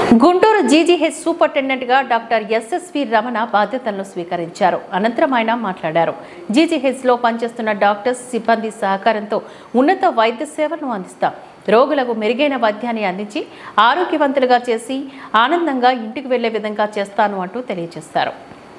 Guntur GGH superintendent గా doctor SSV Ramana బాధ్యతలను స్వీకరించారు అనంతరం ఆయన మాట్లాడారు జీజీహెచ్ లో పనిచేస్తున్న డాక్టర్స్ సిబ్బంది సహకారంతో ఉన్నత వైద్య సేవలను అందిస్తాం రోగులకు మెరుగైన వైద్యాన్ని అందించి ఆరోగ్యవంతులుగా చేసి ఆనందంగా ఇంటికి వెళ్లే విధంగా చేస్తాను అంటూ తెలియజేశారు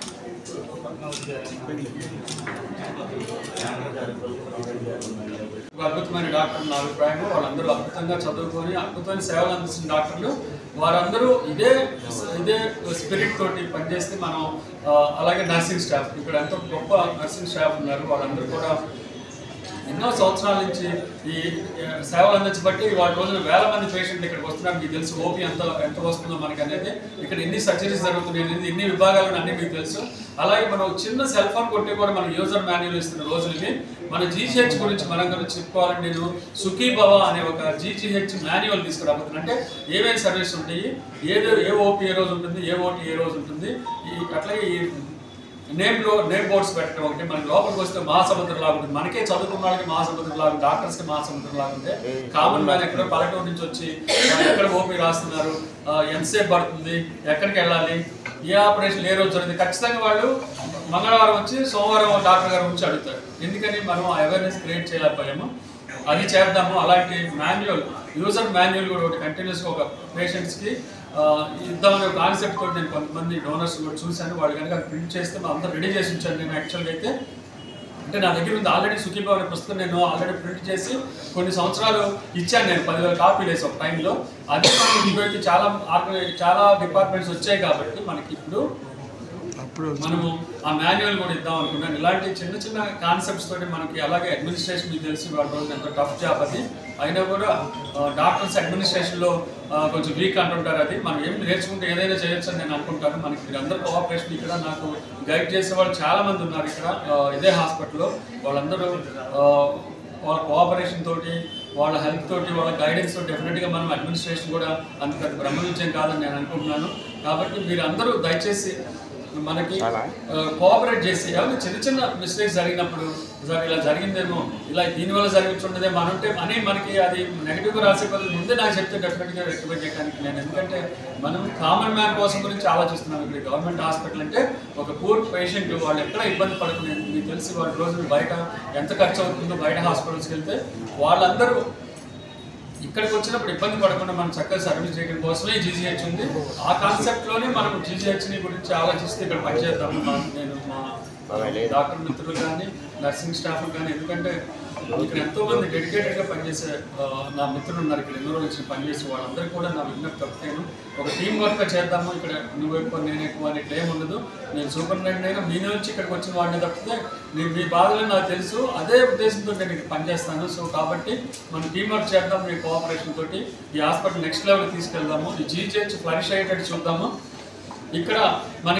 ఒక అద్భుతమైన డాక్టర్ నా అభిప్రాయం వాళ్ళందరూ అద్భుతంగా చదువుకొని అద్భుతమైన సేవలు అందిస్తున్న డాక్టర్లు వారందరూ ఇదే ఇదే స్పిరిట్ తోటి పనిచేస్తే మనం ఆ, అలాగే నర్సింగ్ స్టాఫ్ ఇక్కడ ఎంతో గొప్ప నర్సింగ్ స్టాఫ్ ఉన్నారు వాళ్ళందరూ కూడా ఎన్నో సంవత్సరాల నుంచి ఈ ఆ, సేవలు అందించబట్టి వాళ్ళ రోజున వేల మంది పేషెంట్లు ఇక్కడికి వస్తున్నారు మీకు తెలుసు ఓపీ ఎంత ఎంత వస్తుందో మనకి అనేది ఇక్కడ ఎన్ని సర్జరీస్ జరుగుతున్నాయి అనేది ఎన్ని విభాగాలు అన్నీ మీకు తెలుసు అలాగే మనం ఒక చిన్న సెల్ ఫోన్ కొట్టి కూడా మన యూజర్ మాన్యువల్ ఇస్తున్న రోజులకి మన జీజీహెచ్ గురించి మనం గురించి చెప్పుకోవాలంటే నేను సుఖీ భవ అనే ఒక జీజీహెచ్ మాన్యువల్ తీసుకురాబోతున్నాను అంటే ఏమేమి సర్వీస్ ఉంటాయి ఏదో ఏ ఓపీ ఏ రోజు ఉంటుంది ఏ ఓటీ ఏ రోజు ఉంటుంది ఈ అట్లాగే ఈ నేమ్ లో నేమ్ బోర్డ్స్ పెట్టడం ఒకటి మనకి లోపలికి వస్తే మహాసముద్రం లాగా ఉంటుంది మనకే చదువుకున్న వాళ్ళకి మహాసముద్రం లాగా డాక్టర్స్ కి మహాసముద్రం లాగా ఉంటే కామన్ మ్యాన్ ఎక్కడో పల్లెటూరు నుంచి వచ్చి ఆ, ఎక్కడ ఓపీ రాస్తున్నారు ఆ, ఎంతసేపు పడుతుంది ఎక్కడికి వెళ్ళాలి ఏ ఆపరేషన్ ఏ రోజు జరుగుతుంది ఖచ్చితంగా వాళ్ళు మంగళవారం వచ్చి సోమవారం డాక్టర్ గారు వచ్చి అడుగుతారు ఎందుకని మనం అవేర్నెస్ క్రియేట్ చేయలేకపోయాము అది చేద్దాము అలాంటి మాన్యువల్ యూజర్ మాన్యువల్ కూడా ఒకటి కంటిన్యూస్గా ఒక పేషెంట్స్కి ఇద్దామనే ఒక కాన్సెప్ట్ తోటి నేను కొంతమంది డోనర్స్ కూడా చూశాను వాళ్ళు కనుక ప్రింట్ చేస్తే మా అందరూ రెడీ చేసి ఉంచాను నేను యాక్చువల్గా అయితే అంటే నా దగ్గర ఉంది ఆల్రెడీ సుఖీభావ అనే పుస్తకం నేను ఆల్రెడీ ప్రింట్ చేసి కొన్ని సంవత్సరాలు ఇచ్చాను నేను పదివేల కాపీలు వేసి ఒక టైంలో అది మనకి ఇప్పుడైతే చాలా ఆర్గనై- చాలా డిపార్ట్మెంట్స్ వచ్చాయి కాబట్టి మనకి ఇప్పుడు మనము ఆ మాన్యువల్ కూడా ఇద్దాం అనుకున్నాను ఇలాంటి చిన్న చిన్న కాన్సెప్ట్స్ తోటి మనకి అలాగే అడ్మినిస్ట్రేషన్ మీకు తెలిసి వాళ్ళ రోజు ఎంత టఫ్ జాబ్ అది అయినా కూడా డాక్టర్స్ అడ్మినిస్ట్రేషన్లో కొంచెం వీక్ అంటుంటారు అది మనం ఏం నేర్చుకుంటే ఏదైనా చేయొచ్చు అని నేను అనుకుంటాను మనకి మీరందరూ కోఆపరేషన్ ఇక్కడ నాకు గైడ్ చేసే వాళ్ళు చాలా మంది ఉన్నారు ఇక్కడ ఆ, ఇదే హాస్పిటల్లో వాళ్ళందరూ ఆ, వాళ్ళ కోఆపరేషన్ తోటి వాళ్ళ హెల్ప్ తోటి వాళ్ళ గైడెన్స్ తోటి డెఫినెట్గా మనం అడ్మినిస్ట్రేషన్ కూడా అంత పెద్ద బ్రహ్మ విజయం కాదని నేను అనుకుంటున్నాను కాబట్టి మీరు అందరూ దయచేసి మనకి కోఆపరేట్ చేసి ఏమైనా చిన్న చిన్న మిస్టేక్స్ జరిగినప్పుడు సార్ ఇలా జరిగిందేమో ఇలా దీనివల్ల జరిగించుండదేమో అనుంటే అని మనకి అది నెగిటివ్గా రాసే బదులు ముందే నాకు చెప్తే డెఫినెట్గా రెక్టిఫై చేయడానికి నేను ఎందుకంటే మనం కామన్ మ్యాన్ కోసం గురించి ఆలోచిస్తున్నాం ఇక్కడ గవర్నమెంట్ హాస్పిటల్ అంటే ఒక పూర్ పేషెంట్ వాళ్ళు ఎక్కడ ఇబ్బంది పడుకునేది మీకు తెలిసి వాళ్ళ రోజులు బయట ఎంత ఖర్చు అవుతుందో బయట హాస్పిటల్స్కి వెళ్తే వాళ్ళందరూ ఇక్కడికి వచ్చినప్పుడు ఇబ్బంది పడకుండా మనం చక్కగా సర్వీస్ చేయడం కోసమే జీజీహెచ్ ఉంది ఆ కాన్సెప్ట్ లోనే మనం జీజీహెచ్ ని గురించి ఆలోచిస్తే ఇక్కడ పనిచేద్దాము మా నేను మా డాక్టర్ మిత్రులు కానీ నర్సింగ్ స్టాఫ్ కానీ ఎందుకంటే ఇక్కడ ఎంతో మంది డెడికేటెడ్ గా పనిచేసే ఆ, నా మిత్రులు ఉన్నారు ఇక్కడ ఎన్నో రోజులు వచ్చి పనిచేసే వాళ్ళందరికీ కూడా నా విజ్ఞప్తి తప్పేను ఒక టీం వర్క్ గా చేద్దాము ఇక్కడ నువ్వు ఎక్కువ నేను ఎక్కువ అని ఇట్లా ఏం ఉండదు నేను సూపరింటెండెంట్ అయినా మీ నుంచి ఇక్కడికి వచ్చిన వాడిని తప్పితే నేను మీ బాధలు నాకు తెలుసు అదే ఉద్దేశంతో నేను ఇక్కడ పనిచేస్తాను సో కాబట్టి మనం టీం వర్క్ చేద్దాం మీ కోఆపరేషన్ తోటి ఈ హాస్పిటల్ నెక్స్ట్ లెవెల్ తీసుకెళ్దాము ఈ జీజీహెచ్ ఫ్లరిష్ అయ్యేటట్టు చూద్దాము ఇక్కడ మన